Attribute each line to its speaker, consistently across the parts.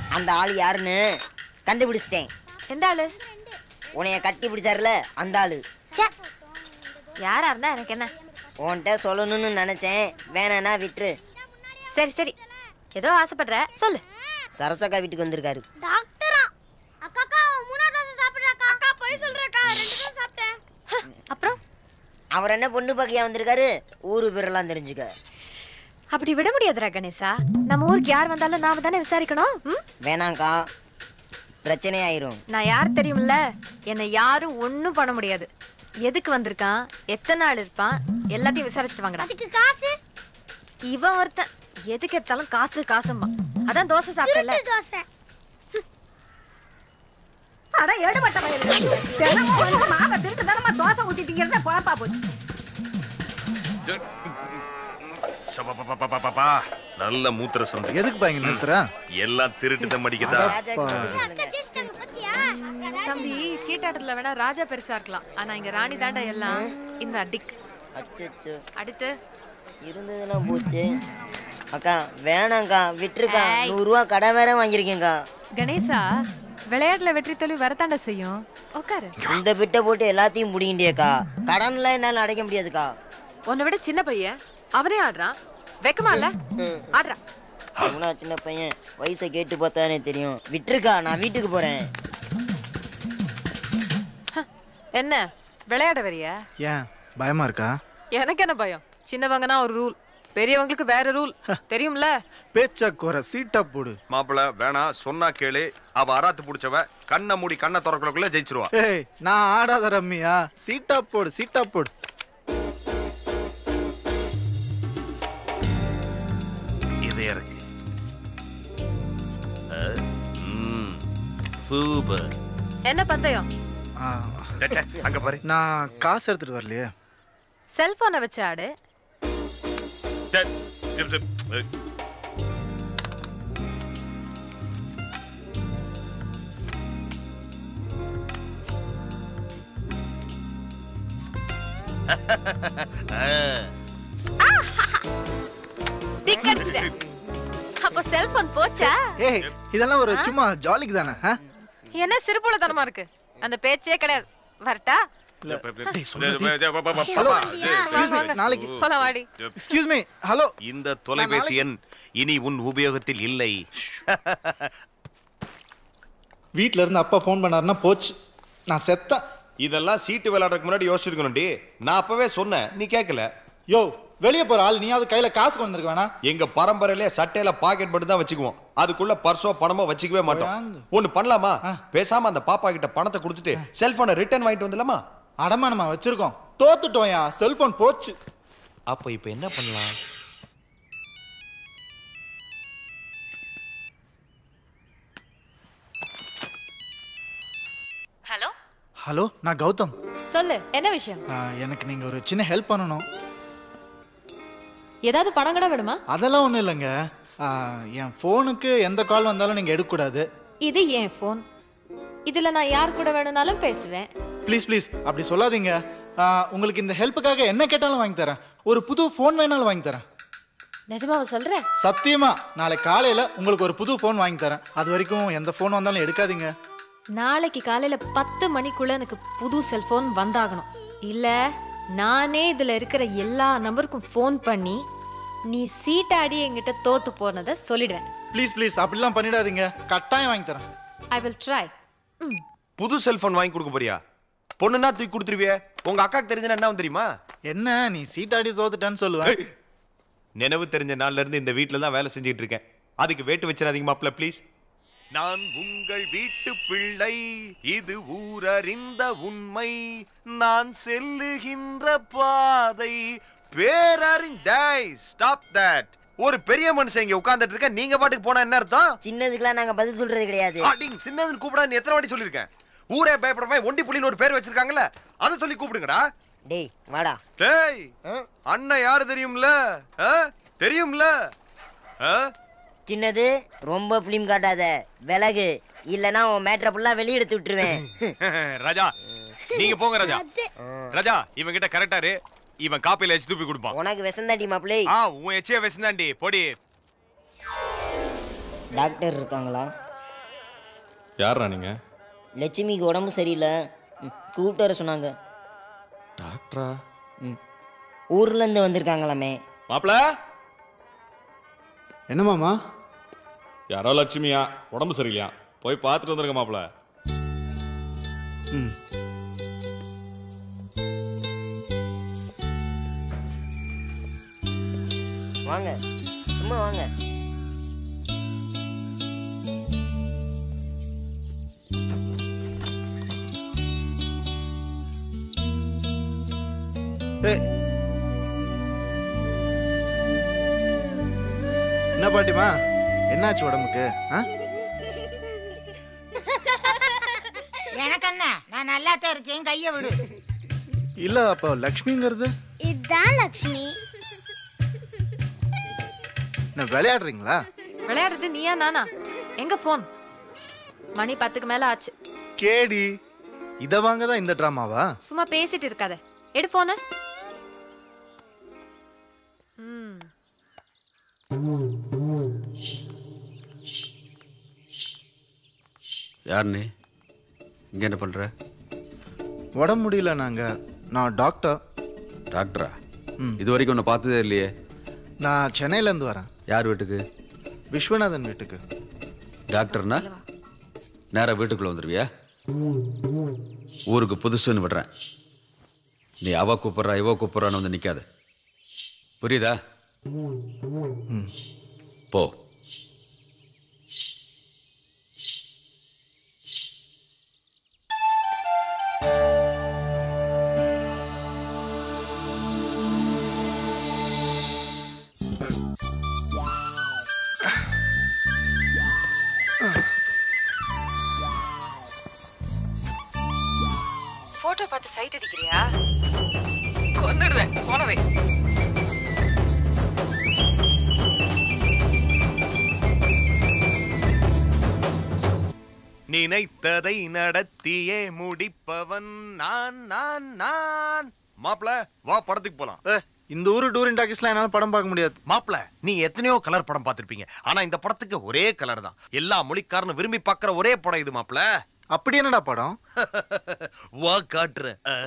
Speaker 1: அந்த ஆள் யாருன்னு கண்டுபிடிச்சிட்டேன்
Speaker 2: எந்த ஆளு
Speaker 1: உன்னைய கட்டி பிடிச்சாருல அந்த ஆளு
Speaker 2: ச்சே யாரா இருந்தா எனக்கு என்ன
Speaker 1: உன்கிட்ட சொல்லணும்னு நினைச்சேன் வேணானா விட்டுரு
Speaker 2: சரி சரி ஏதோ ஆசைப்படுற சொல்லு
Speaker 1: சரசக்கா வீட்டுக்கு வந்திருக்காரு
Speaker 3: டாக்டரா அக்கா அக்கா மூணாவது தோசை சாப்பிடுறாக்கா அக்கா போய் சொல்றக்கா ரெண்டு தோசை சாப்பிட்டேன்
Speaker 2: அப்புறம்
Speaker 1: அவர் என்ன பொண்ணு பக்கையா வந்திருக்காரு ஊரு பேரெல்லாம் தெரிஞ்சுக்க
Speaker 2: அப்படி விட முடியாதுடா கணேசா நம்ம ஊருக்கு யார் வந்தாலும் நாம தானே விசாரிக்கணும் ம்?
Speaker 1: வேணாங்க்கா பிரச்சனை ஆயிரும்
Speaker 2: நான் யார் தெரியும்ல என்னை யாரும் ஒன்றும் பண்ண முடியாது எதுக்கு வந்திருக்கான் எத்தனை நாள் இருப்பான் எல்லாத்தையும் விசாரிச்சுட்டு வாங்கடா
Speaker 3: அதுக்கு காசு
Speaker 2: இவன் ஒருத்தன் எதுக்கு எடுத்தாலும் காசு காசும்பா அதான் தோசை சாப்பிட்டல
Speaker 3: திருட்டு தோசை
Speaker 4: அட எடுபட்ட வயலு தினமும் வந்து மாவை திருட்டு தானமா தோசை ஊத்தி திங்கிறத பொழப்பா போச்சு
Speaker 5: சபபபபபபா. நல்ல மூத்திர சந்தை
Speaker 6: எதுக்கு பாங்க நிறுத்துற
Speaker 5: எல்லாம் திருட்டு தம் அடிக்குதா
Speaker 1: ராஜாக்கு பதில் சொல்லுங்க.
Speaker 3: ஜெயிச்சிட்டாங்க பாத்தியா
Speaker 2: தம்பி சீட்டாட்டத்துல வேணா ராஜா பெருசா இருக்கலாம் ஆனா இங்க ராணி தாண்டா எல்லாம் இந்த டிக்
Speaker 1: அச்சச்சோ
Speaker 2: அடுத்து
Speaker 1: இருந்ததெல்லாம் போச்சு அக்கா வேணாங்க்கா விட்டுருக்கா
Speaker 2: ஏய்.
Speaker 1: நூறுரூவா கடன் வேற வாங்கியிருக்கேங்க்கா
Speaker 2: கணேசா விளையாட்டுல வெற்றி தோல்வி வரத்தாண்டா செய்யும் உட்காரு
Speaker 1: இந்த பிட்டை போட்டு எல்லாத்தையும் முடிங்கிட்டேக்கா கடன்லாம் என்னால அடைக்க முடியாதுக்கா
Speaker 2: உன்னை விட சின்ன பையன் அவனே ஆடுறான் வெக்கமா இல்ல ஆடுறான்
Speaker 1: அவனா சின்ன பையன் வயசை கேட்டு பார்த்தானே தெரியும் விட்டுருக்கா நான் வீட்டுக்கு போறேன்
Speaker 2: என்ன விளையாட வரியா
Speaker 6: ஏன் பயமா இருக்கா
Speaker 2: எனக்கு என்ன பயம் சின்னவங்கன்னா ஒரு ரூல் பெரியவங்களுக்கு வேற ரூல் தெரியும்ல
Speaker 6: பேச்சா குறை சீட்டா போடு
Speaker 5: மாப்பிள வேணாம் சொன்னா கேளு அவ அராத்து புடிச்சவ கண்ணை மூடி கண்ணை திறக்கறதுக்குள்ள ஜெயிச்சிருவா
Speaker 6: ஏய் நான் ஆடாத ரம்மியா சீட்டா போடு சீட்டா போடு
Speaker 5: இது இருக்கு சூப்பர்
Speaker 2: என்ன பந்தயம்
Speaker 6: ஆ,
Speaker 5: அங்க பாரு
Speaker 6: நான் காசு எடுத்துட்டு வரலையே
Speaker 2: செல்போனை வச்சு ஆடு
Speaker 5: டே, ஜிப், ஜிப். ஏய்,
Speaker 2: டிக் அடிச்சிட்டேன் அப்போ செல்போன் போச்சா
Speaker 6: ஏய் இதெல்லாம் ஒரு சும்மா ஜாலிக்கு தானே ஆ?
Speaker 2: என்ன சிறுபுலத்தனமா இருக்கு அந்த பேச்சே கிடையாது வரட்டா
Speaker 6: இல்ல,
Speaker 5: டேய்,
Speaker 6: டேய், சொல்லுடி.
Speaker 5: டேய், டேய், பாப்பா,
Speaker 6: ஹலோ
Speaker 5: பாப்பா, டேய்,
Speaker 6: எக்ஸ்கியூஸ் மீ நாளைக்கு
Speaker 2: போலாம் வாடி
Speaker 6: எக்ஸ்கியூஸ் மீ ஹலோ
Speaker 5: இந்த தொலைபேசி எண் இனி உன் உபயோகத்தில் இல்லை
Speaker 6: வீட்ல இருந்து அப்பா ஃபோன் பண்ணாருன்னா போச்சு நான் செத்தேன்
Speaker 5: இதெல்லாம் சீட்டு விளையாடுறதுக்கு முன்னாடி யோசிச்சிருக்கணும்டி நான் அப்பவே சொன்னேன் நீ கேட்கல
Speaker 6: யோ வெளியே போற ஆள் நீயாவது கையில காசு கொண்டு வந்திருக்க வேணா
Speaker 5: எங்க பரம்பரையிலே சட்டையில பாக்கெட் மட்டும் தான் வச்சுக்குவோம் அதுக்குள்ள பர்சோ பணமோ வச்சுக்கவே மாட்டோம்
Speaker 6: வாங்கு.
Speaker 5: ஒண்ணு பண்ணலாமா பேசாம அந்த பாப்பா கிட்ட பணத்தை கொடுத்துட்டு செல்போனை ரிட்டர்ன் வாங்கிட்டு வந்துடலாமா
Speaker 6: அடமானமா வச்சிருக்கோம் தோத்துட்டோம்யா செல்போன் போச்சு
Speaker 5: அப்ப இப்ப என்ன பண்ணலாம்
Speaker 2: ஹலோ
Speaker 6: ஹலோ நான் கௌதம்
Speaker 2: சொல்லு என்ன விஷயம்
Speaker 6: ஆ, எனக்கு நீங்க ஒரு சின்ன ஹெல்ப் பண்ணணும்
Speaker 2: ஏதாவது பணம் கூட வேணுமா
Speaker 6: அதெல்லாம் ஒன்றும் இல்லைங்க ஆ, என் ஃபோனுக்கு எந்த கால் வந்தாலும் நீங்கள் எடுக்கக்கூடாது
Speaker 2: இது என் ஃபோன் இதுல நான் யார் கூட வேணும்னாலும் பேசுவேன்
Speaker 6: ப்ளீஸ் ப்ளீஸ் அப்படி சொல்லாதீங்க ஆ, உங்களுக்கு இந்த ஹெல்ப்புக்காக என்ன கேட்டாலும் வாங்கி தரேன் ஒரு புது ஃபோன் வேணாலும் வாங்கி தரேன்
Speaker 2: நிஜமாவ சொல்றேன்
Speaker 6: சத்தியமா நாளை காலையில உங்களுக்கு ஒரு புது ஃபோன் வாங்கி தரேன் அது வரைக்கும் எந்த ஃபோன் வந்தாலும் எடுக்காதீங்க
Speaker 2: நாளைக்கு காலையில பத்து மணிக்குள்ள எனக்கு புது செல்போன் வந்தாகணும் இல்ல நானே இதுல இருக்கிற எல்லா நம்பருக்கும் ஃபோன் பண்ணி நீ சீட்டாடி என்கிட்ட தோத்து போனதை சொல்லிடுவேன்
Speaker 6: ப்ளீஸ் ப்ளீஸ் அப்படிலாம் பண்ணிடாதீங்க கட்டாயம் வாங்கி தரேன்
Speaker 2: ஐ வில் ட்ரை ம்
Speaker 5: புது செல்போன் வாங்கி கொடுக்க போறியா பொண்ணுன்னா தூக்கி கொடுத்துருவியே உங்க அக்காக்கு தெரிஞ்சா என்ன ஆகும் தெரியுமா
Speaker 6: என்ன நீ சீட்டாடி தோத்துட்டேன்னு சொல்லுவேன்
Speaker 5: நினைவு தெரிஞ்ச நாள்ல இருந்து இந்த வீட்ல தான் வேலை செஞ்சுட்டு இருக்கேன் அதுக்கு வேட்டு வச்சிடாதீங்க மாப்ள ப்ளீஸ் நான் உங்கள் வீட்டு பிள்ளை இது ஊரறிந்த உண்மை நான் செல்லுகின்ற பாதை பேரறிஞ ஸ்டாப் தட் ஒரு பெரிய மனுஷன் இங்க உட்கார்ந்துட்டு இருக்க நீங்க பாட்டுக்கு போனா என்ன அர்த்தம்
Speaker 1: சின்னதுக்கெல்லாம் நாங்க பதில் சொல்றது கிடையாது
Speaker 5: அடிங் சின்னதுன்னு கூப்பிடாது எத்தனை வாட்டி சொல்லியிருக்கேன் ஊரே பயப்படுற ஒண்டி புள்ளின்னு ஒரு பேர் வச்சிருக்காங்கல்ல அதை சொல்லி கூப்பிடுங்கடா
Speaker 1: டேய் வாடா
Speaker 5: டேய்
Speaker 1: ஆ?
Speaker 5: அண்ணன் யாரு தெரியும்ல ஆ? தெரியும்ல ஆ?
Speaker 1: சின்னது ரொம்ப ஃபிலிம் காட்டாத விலகு இல்லனா உன் மேட்ரை ஃபுல்லாக வெளியெடுத்து விட்டுருவேன்
Speaker 5: ராஜா நீங்க போங்க ராஜா ராஜா இவன் கிட்ட கரெக்டாரு இவன் காப்பில வச்சு தூப்பி கொடுப்பான்
Speaker 1: உனக்கு விஷந்தாண்டி மாப்பிள்ளை
Speaker 5: ஆ உன் எச்சிய வச்சுதாண்டி பொடி
Speaker 1: டாக்டர் இருக்காங்களா
Speaker 7: யாரா நீங்க
Speaker 1: லட்சுமிக்கு உடம்பு சரியில்லை ம், கூப்பிட்டு வர சொன்னாங்க
Speaker 7: டாக்டரா
Speaker 1: ஊர்ல இருந்து வந்திருக்காங்களாமே
Speaker 7: மாப்பிள
Speaker 6: என்ன மாமா
Speaker 7: யாரோ லட்சுமியா உடம்பு சரியில்லையா போய் பார்த்துட்டு வந்துருங்க மாப்பிள
Speaker 6: ம்
Speaker 1: வாங்க சும்மா வாங்க
Speaker 6: ஏய். என்ன பாட்டிமா என்னாச்சு உடம்புக்கு ஆ
Speaker 4: எனக்கு என்ன நான் நல்லா தான் இருக்கேன் கையை விடு
Speaker 6: இல்ல அப்போ லக்ஷ்மிங்கிறது
Speaker 3: இதுதான் லக்ஷ்மி
Speaker 6: என்ன விளையாடுறீங்களா
Speaker 2: விளையாடுறது நீயா நானா எங்க ஃபோன் மணி பத்துக்கு மேல ஆச்சு
Speaker 6: கேடி இத வாங்க தான் இந்த ட்ராமாவா
Speaker 2: சும்மா பேசிட்டு இருக்காத எடு போன ம்
Speaker 8: யார் நீ இங்கே என்ன பண்ணுற
Speaker 6: உடம்பு முடியல நாங்க நான் டாக்டர்
Speaker 8: டாக்டரா இது வரைக்கும் உன்னை பார்த்ததே இல்லையே
Speaker 6: நான் சென்னையில இருந்து வரேன்
Speaker 8: யார் வீட்டுக்கு
Speaker 6: விஸ்வநாதன் வீட்டுக்கு
Speaker 8: டாக்டர்னா நேராக வீட்டுக்குள்ளே வந்துடுவியா ஊருக்கு புதுசுன்னு விடுறேன் நீ அவ கூப்பிட்றா இவ கூப்பிட்றான்னு வந்து நிற்காத புரியுதா போ
Speaker 9: போட்டோ பார்த்து சைட் அடிக்கிறியா கொன்னுடுவேன் போனவே
Speaker 5: நினைத்ததை நடத்தியே முடிப்பவன் நான் நான் நான் மாப்பிள வா படத்துக்கு போலாம்
Speaker 6: ஏ, இந்த ஊரு டூரிங் டாக்கிஸ்லாம் என்னால படம் பார்க்க முடியாது
Speaker 5: மாப்பிள நீ எத்தனையோ கலர் படம் பார்த்திருப்பீங்க ஆனா இந்த படத்துக்கு ஒரே கலர் தான் எல்லா மொழிக்காரனும் விரும்பி பார்க்குற ஒரே படம் இது மாப்பிள
Speaker 6: அப்படி என்னடா படம்
Speaker 5: வா காட்டுறேன் ஆ.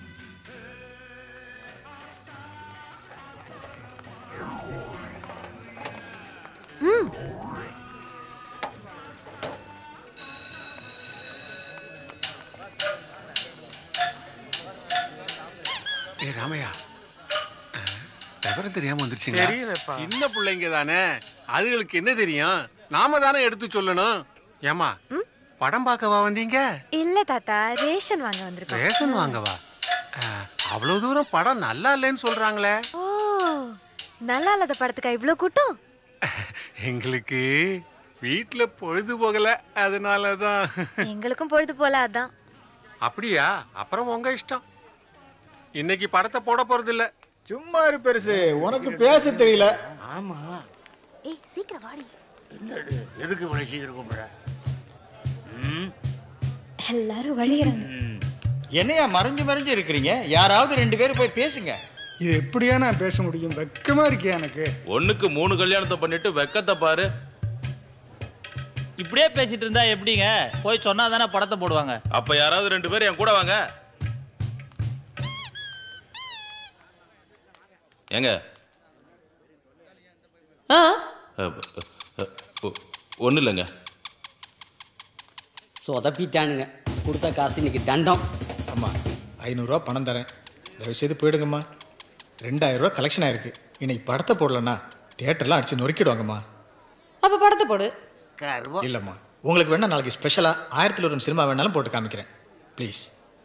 Speaker 10: ஏ ராமையா அஹ், விவரம் தெரியாம வந்துருச்சுங்க
Speaker 6: தெரியலப்பா.
Speaker 10: சின்ன பிள்ளைங்க தானே அதுகளுக்கு என்ன தெரியும் நாம தானே எடுத்து சொல்லணும் ஏமா படம் பார்க்கவா வந்தீங்க
Speaker 2: இல்ல தாத்தா ரேஷன் வாங்க வந்திருக்கோம்
Speaker 10: ரேஷன் வாங்கவா அஹ், அவ்வளவு தூரம் படம் நல்லா இல்லைன்னு சொல்றாங்களே
Speaker 2: ஓ நல்லா இல்லாத படத்துக்கா இவ்ளோ கூட்டம்
Speaker 10: எங்களுக்கு வீட்ல பொழுது போகல அதனால தான்
Speaker 2: எங்களுக்கும் பொழுது போல அதான்
Speaker 10: அப்படியா அப்புறம் உங்க இஷ்டம் இன்னைக்கு படத்தை போட போறது இல்ல
Speaker 11: சும்மா இரு பெருசு உனக்கு பேச தெரியல
Speaker 3: ஆமா
Speaker 2: ஏய் சீக்கிரம் வாடி
Speaker 3: என்னது எதுக்கு இவ்வளவு சீக்கிரம் கூப்பிடுற ம்
Speaker 2: எல்லாரும் வழியறாங்க
Speaker 11: என்னையா மறைஞ்சு மறைஞ்சு இருக்கிறீங்க யாராவது ரெண்டு பேரும் போய் பேசுங்க
Speaker 12: இது எப்படியா நான் பேச முடியும் வெக்கமா இருக்கே எனக்கு
Speaker 13: ஒண்ணுக்கு மூணு கல்யாணத்தை பண்ணிட்டு வெக்கத்தை பாரு
Speaker 14: இப்படியே பேசிட்டு இருந்தா எப்படிங்க போய் சொன்னா தானே படத்தை போடுவாங்க
Speaker 13: அப்ப யாராவது ரெண்டு பேர் என் கூட வாங்க ஏங்க ஒன்றும் இல்லைங்க
Speaker 15: சொதப்பிட்டானுங்க கொடுத்த காசு இன்னைக்கு தண்டம்
Speaker 11: அம்மா ஐநூறுரூவா பணம் தரேன் தயவு செய்து போயிடுங்கம்மா ரெண்டாயிரம் ரூபா கலெக்ஷன் ஆயிருக்கு இன்னைக்கு படத்தை போடலன்னா தியேட்டர்லாம் அடிச்சு நொறுக்கிடுவாங்கம்மா
Speaker 2: அப்ப படத்தை போடு
Speaker 11: இல்லைம்மா உங்களுக்கு வேணா நாளைக்கு ஸ்பெஷலாக ஆயிரத்தில் ஒரு சினிமா வேணாலும் போட்டு காமிக்கிறேன் ப்ளீஸ்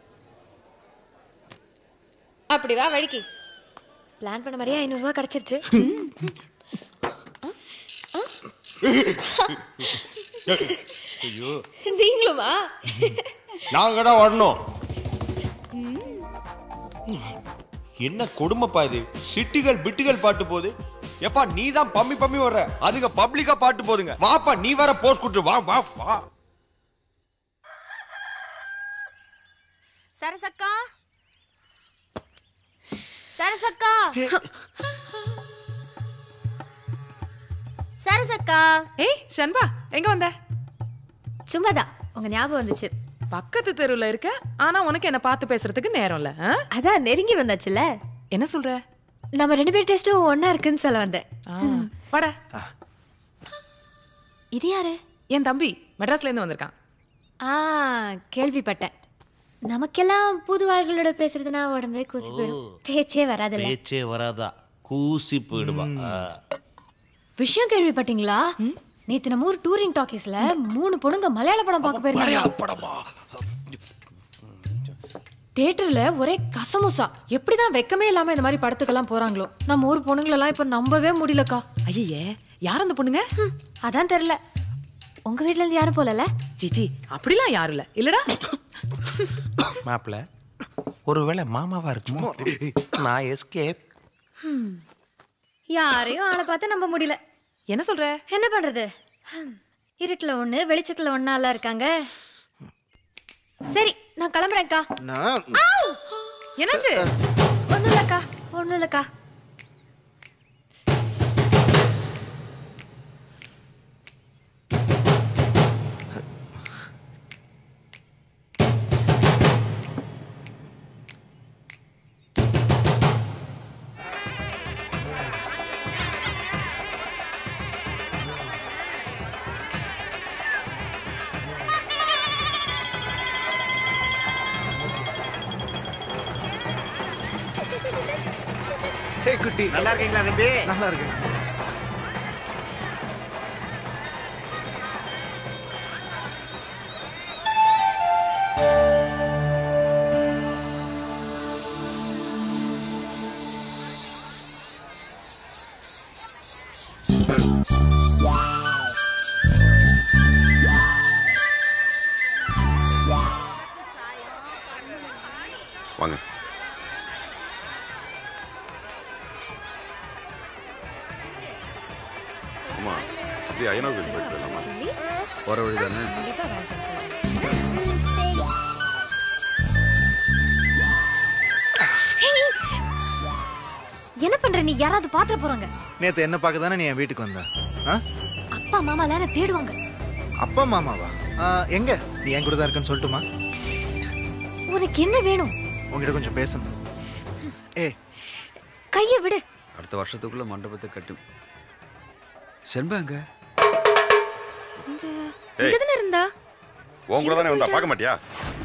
Speaker 2: அப்படி வா வழிக்கு பிளான் பண்ண மாதிரியே ஐநூறுரூவா கிடச்சிருச்சு
Speaker 5: ஐயோ
Speaker 2: நீங்களுமா
Speaker 5: நாங்க தான் வரணும் என்ன கொடுமைப்பா இது சிட்டிகள் பிட்டுகள் பாட்டு போகுது எப்பா நீ தான் பம்மி பம்மி வர்ற அதுங்க பப்ளிக்கா பாட்டு போதுங்க வாப்பா நீ வர போஸ்ட் கொடுத்து வா வா வா
Speaker 9: சரசக்கா சரசக்கா சரசக்கா
Speaker 16: ஏய் ஷண்பா எங்க வந்த
Speaker 2: சும்மாதான் உங்க ஞாபகம் வந்துச்சு
Speaker 16: பக்கத்து தெருவுல இருக்க ஆனா உனக்கு என்ன பார்த்து பேசுறதுக்கு நேரம் இல்ல ஆ?
Speaker 2: அதான் நெருங்கி வந்தாச்சுல
Speaker 16: என்ன சொல்ற
Speaker 2: நம்ம ரெண்டு பேர் டேஸ்டும் ஒண்ணா இருக்குன்னு சொல்ல வந்தேன் ம்.
Speaker 16: வாடா
Speaker 2: இது யாரு
Speaker 16: என் தம்பி மெட்ராஸ்ல இருந்து வந்திருக்கான்
Speaker 2: ஆ கேள்விப்பட்டேன் நமக்கெல்லாம் புது ஆள்களோட பேசுறதுனா உடம்பே கூசி போயிடும் பேச்சே வராதுல்ல
Speaker 17: பேச்சே வராதா கூசி போயிடுவா ஆ.
Speaker 2: விஷயம் கேள்விப்பட்டீங்களா நேத்து நம்ம ஊர் டூரிங் டாக்கீஸ்ல மூணு பொண்ணுங்க மலையாள படம் பார்க்க போயிருந்தாங்க
Speaker 17: படமா
Speaker 2: தியேட்டர்ல ஒரே கசமுசா எப்படிதான் வெக்கமே இல்லாம இந்த மாதிரி படத்துக்கெல்லாம் போறாங்களோ நம்ம ஊர் பொண்ணுங்களெல்லாம் இப்ப நம்பவே முடியலக்கா
Speaker 16: ஐயே யார் அந்த பொண்ணுங்க
Speaker 2: அதான் தெரியல உங்க வீட்ல இருந்து யாரும் போலல
Speaker 16: ஜிஜி அப்படிலாம் யாரும் இல்ல இல்லடா
Speaker 17: மாப்பிள ஒருவேளை மாமாவா இருக்குமோ நான் எஸ்கேப்
Speaker 2: ஹம். யாரையும் ஆளை பார்த்து நம்ப முடியல
Speaker 16: என்ன சொல்ற
Speaker 2: என்ன பண்றது ஹம். இருட்டுல ஒண்ணு வெளிச்சத்துல ஒன்னாலாம் இருக்காங்க சரி நான் கிளம்புறேன்க்கா
Speaker 6: நான்
Speaker 16: என்னாச்சு
Speaker 2: ஒண்ணும் இல்லக்கா ஒண்ணும் இல்லக்கா
Speaker 6: ஹே குட்டி
Speaker 17: நல்லா இருக்கீங்களா தம்பி
Speaker 6: நல்லா இருக்கேன்
Speaker 18: வாங்க அம்மா அப்படியே ஐநா கோயில் போயிட்டு வரலாமா
Speaker 8: போகிற வழி தானே
Speaker 2: என்ன பண்ற நீ யாராவது பாத்திர போறாங்க
Speaker 6: நேத்து என்ன பார்க்க தானே நீ என் வீட்டுக்கு வந்த ஆ?
Speaker 2: அப்பா மாமா எல்லாரும் தேடுவாங்க
Speaker 6: அப்பா மாமாவா ஆ, எங்க நீ என் கூட தான் இருக்கேன்னு சொல்லட்டுமா
Speaker 2: உனக்கு என்ன வேணும்
Speaker 6: உங்ககிட்ட கொஞ்சம் பேசணும் ஏ
Speaker 2: கைய விடு
Speaker 8: அடுத்த வருஷத்துக்குள்ள மண்டபத்தை கட்டும் செண்பாங்க
Speaker 2: இங்க தானே இருந்தா
Speaker 18: உன் கூட தானே வந்தா பார்க்க மாட்டியா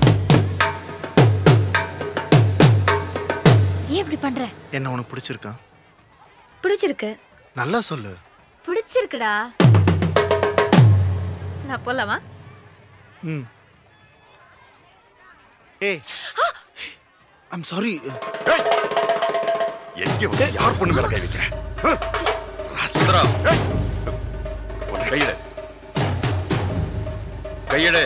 Speaker 2: ஏன் இப்படி பண்ற
Speaker 6: என்ன உனக்கு பிடிச்சிருக்கா
Speaker 2: பிடிச்சிருக்கு
Speaker 6: நல்லா சொல்லு
Speaker 2: பிடிச்சிருக்குடா நான் போலாமா
Speaker 6: ம் ஏய் ஐம் சாரி
Speaker 18: எங்க வந்து யார் பொண்ணு மேல கை வைக்கிறேன்
Speaker 8: சுந்தரா கையிடு கையிடு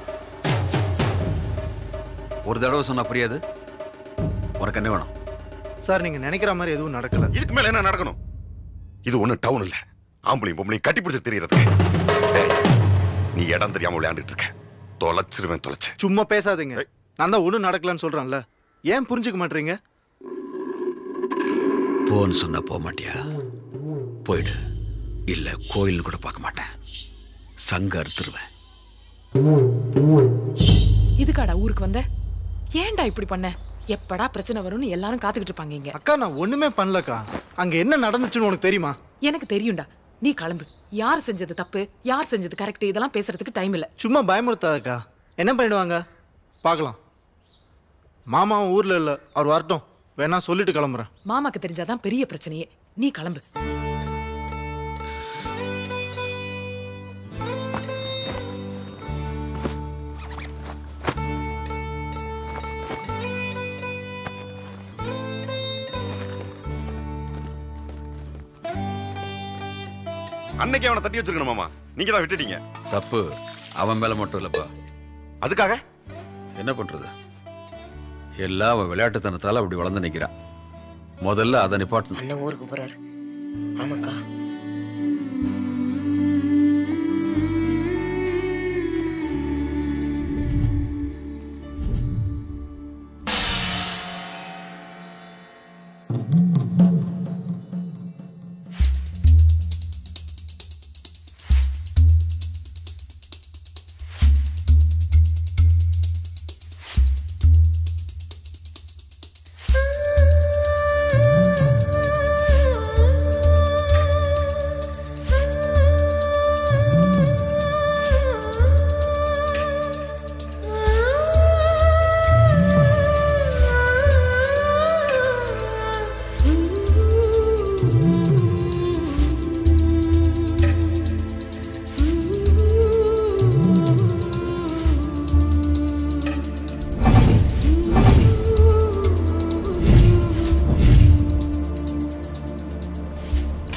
Speaker 8: ஒரு தடவை சொன்னா புரியாது உனக்கு என்ன வேணும்
Speaker 6: சார் நீங்க நினைக்கிற மாதிரி எதுவும் நடக்கல
Speaker 18: இதுக்கு மேல என்ன நடக்கணும் இது ஒண்ணு டவுன் இல்ல ஆம்பளையும் பொம்பளையும் கட்டி பிடிச்சு தெரியறதுக்கு டேய், நீ இடம் தெரியாம விளையாண்டுட்டு இருக்க தொலைச்சிருவேன் தொலைச்சு
Speaker 6: சும்மா பேசாதீங்க நான் தான் ஒன்றும் நடக்கலன்னு சொல்றேன்ல ஏன் புரிஞ்சுக்க மாட்டீங்க
Speaker 8: போன்னு சொன்னா போக மாட்டியா போயிடு இல்ல கோயில்னு கூட பார்க்க மாட்டேன் சங்க அறுத்துருவேன்
Speaker 16: இதுக்காடா ஊருக்கு வந்த ஏன்டா இப்படி பண்ண எப்படா பிரச்சனை வரும்னு எல்லாரும் காத்துக்கிட்டு இருப்பாங்க இங்க
Speaker 6: அக்கா நான் ஒண்ணுமே பண்ணலக்கா அங்க என்ன நடந்துச்சுன்னு உனக்கு தெரியுமா
Speaker 16: எனக்கு தெரியும்டா நீ கிளம்பு யார் செஞ்சது தப்பு யார் செஞ்சது கரெக்ட் இதெல்லாம் பேசுறதுக்கு டைம் இல்ல
Speaker 6: சும்மா பயமுறுத்தாதக்கா என்ன பண்ணிடுவாங்க பார்க்கலாம் மாமாவும் ஊர்ல இல்ல அவர் வரட்டும் வேணா சொல்லிட்டு கிளம்புறேன்
Speaker 16: மாமாக்கு தெரிஞ்சாதான் பெரிய பிரச்சனையே நீ கிளம்பு
Speaker 18: அன்னைக்கு அவனை தட்டி வச்சிருக்கணும் மாமா நீங்க தான் விட்டுட்டீங்க
Speaker 8: தப்பு அவன் மேல மட்டும் இல்லப்பா
Speaker 18: அதுக்காக
Speaker 8: என்ன பண்றது எல்லாம் அவன் விளையாட்டுத்தனத்தால அப்படி வளர்ந்து நிக்கிறான் முதல்ல அதை நிப்பாட்டணும்
Speaker 1: அண்ணன் ஊருக்கு போறாரு ஆமாக்கா